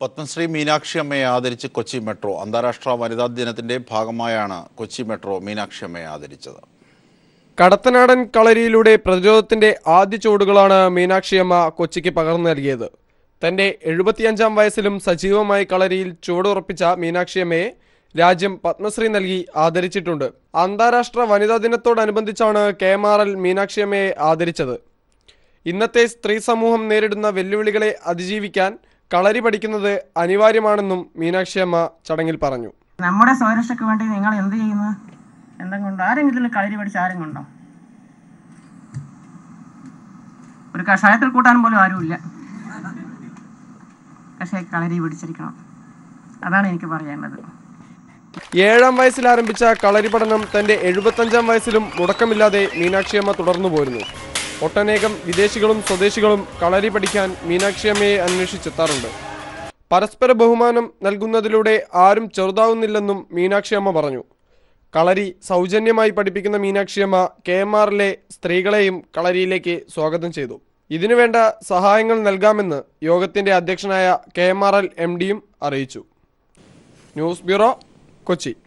പത്മശ്രീ മീനാക്ഷി അമ്മയെ ആദരിച്ച് കൊച്ചി മെട്രോ അന്താരാഷ്ട്ര വനിതാ ദിനത്തിന്റെ ഭാഗമായാണ് കൊച്ചി മെട്രോ മീനാക്ഷി അമ്മയെ ആദരിച്ചത് കടത്തനാടൻ കളരിയിലൂടെ പ്രതിരോധത്തിന്റെ ആദ്യ ചുവടുകളാണ് മീനാക്ഷിയമ്മ കൊച്ചിക്ക് പകർന്നു നൽകിയത് തന്റെ എഴുപത്തിയഞ്ചാം വയസ്സിലും സജീവമായി കളരിയിൽ ചുവടുറപ്പിച്ച മീനാക്ഷിയമ്മയെ രാജ്യം പത്മശ്രീ നൽകി ആദരിച്ചിട്ടുണ്ട് അന്താരാഷ്ട്ര വനിതാ ദിനത്തോടനുബന്ധിച്ചാണ് കെ എം ആർ എൽ മീനാക്ഷിയമ്മയെ ആദരിച്ചത് ഇന്നത്തെ സ്ത്രീ സമൂഹം നേരിടുന്ന വെല്ലുവിളികളെ അതിജീവിക്കാൻ കളരി പഠിക്കുന്നത് അനിവാര്യമാണെന്നും മീനാക്ഷിയമ്മ ചടങ്ങിൽ പറഞ്ഞു നമ്മുടെ സ്വരക്ഷയ്ക്ക് വേണ്ടി നിങ്ങൾ എന്ത് ചെയ്യുന്നു എന്തെങ്കിലും ഉണ്ടോ ആരെങ്കിലും കളരി പഠിച്ച ആരെങ്കിലും ഉണ്ടോ ഒരു കഷായത്തിൽ കൂട്ടാൻ പോലും ആരുമില്ല പക്ഷേ കളരി പിടിച്ചിരിക്കണം അതാണ് എനിക്ക് പറയാനുള്ളത് ഏഴാം വയസ്സിൽ ആരംഭിച്ച കളരി പഠനം തന്റെ എഴുപത്തഞ്ചാം വയസ്സിലും മുടക്കമില്ലാതെ മീനാക്ഷിയമ്മ തുടർന്നു പോരുന്നു ഒട്ടനേകം വിദേശികളും സ്വദേശികളും കളരി പഠിക്കാൻ മീനാക്ഷിയമ്മയെ അന്വേഷിച്ചെത്താറുണ്ട് പരസ്പര ബഹുമാനം നൽകുന്നതിലൂടെ ആരും ചെറുതാവുന്നില്ലെന്നും മീനാക്ഷിയമ്മ പറഞ്ഞു കളരി സൗജന്യമായി പഠിപ്പിക്കുന്ന മീനാക്ഷിയമ്മ കെ എം ആറിലെ സ്ത്രീകളെയും കളരിയിലേക്ക് സ്വാഗതം ചെയ്തു ഇതിനുവേണ്ട സഹായങ്ങൾ നൽകാമെന്ന് യോഗത്തിന്റെ അധ്യക്ഷനായ K M R L M ഡിയും അറിയിച്ചു ന്യൂസ് ബ്യൂറോ കൊച്ചി